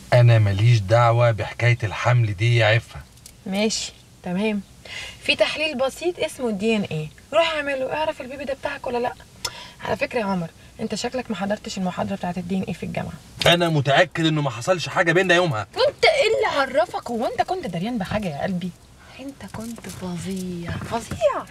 انا ماليش دعوه بحكايه الحمل دي يا عفه ماشي تمام في تحليل بسيط اسمه الدي ان ايه روح اعمله اعرف البيبي ده بتاعك ولا لا على فكره يا عمر انت شكلك ما حضرتش المحاضره بتاعت الدي ان ايه في الجامعه انا متاكد انه ما حصلش حاجه بيننا يومها وانت ايه اللي عرفك هو انت كنت دريان بحاجه يا قلبي انت كنت فظيع فظيع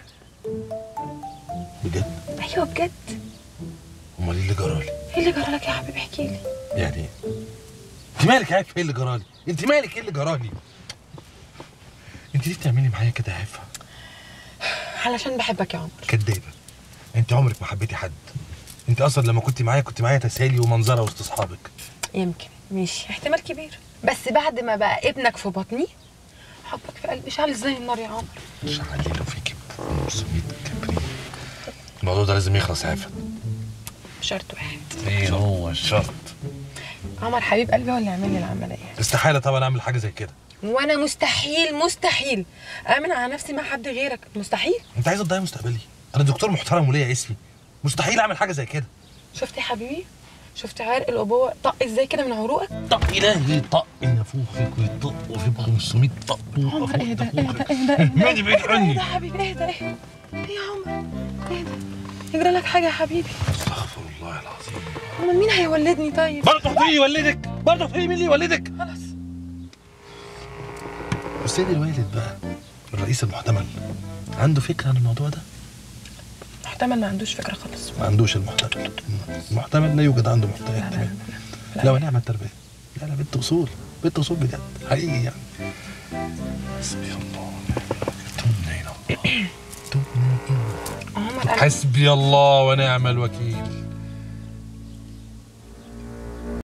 بجد ايوه بجد امال ايه اللي جرالي ايه اللي جرالك يا حبيبي احكي لي يعني ايه انت مالك يا عفه ايه اللي جرالي انت مالك ايه اللي جرالي انت ليه بتعملي معايا كده يا عفه علشان بحبك يا عمر كدابه انت عمرك ما حبيتي حد انت اصلا لما كنت معايا كنت معايا تسالي ومنظره وسط اصحابك يمكن ماشي احتمال كبير بس بعد ما بقى ابنك في بطني حبك في قلبي شعل زي النار يا عمر شعلي لو فيكي 500 كبريت الموضوع ده لازم يخلص يا عفه بشرط واحد ايه هو الشرط عمر حبيب قلبي هو اللي عمل لي العمليه استحاله طبعا اعمل حاجه زي كده وانا مستحيل مستحيل امن على نفسي مع حد غيرك مستحيل انت عايز تضيع مستقبلي انا دكتور محترم وليا اسمي مستحيل اعمل حاجه زي كده شفت يا حبيبي شفت عرق الابوه طق ازاي كده من عروقك طق الهي طق نافوخك ويطق وفي 500 طق عمر اهدى اهدى اهدى اهدى بعيد عني اهدى يا حبيبي اهدى اهدى ايه يا عمر اهدى يجرى لك حاجه يا حبيبي استغفر الله العظيم امال مين هيولدني طيب برضه تقولي يولدك برضه تقولي مين اللي يولدك خلاص السيد الوالد بقى الرئيس المحتمل عنده فكره عن الموضوع ده محتمل ما عندوش فكره خالص ما عندوش المحتمل المحتمل لا يوجد عنده محتمل لا، لا، تمام لا. لا ونعم التربيه لا لا بنت اصول بنت اصول بجد حقيقي يعني حسبي الله تبنا الى الله تبنا الى الله عمر انا حسبي الله ونعم الوكيل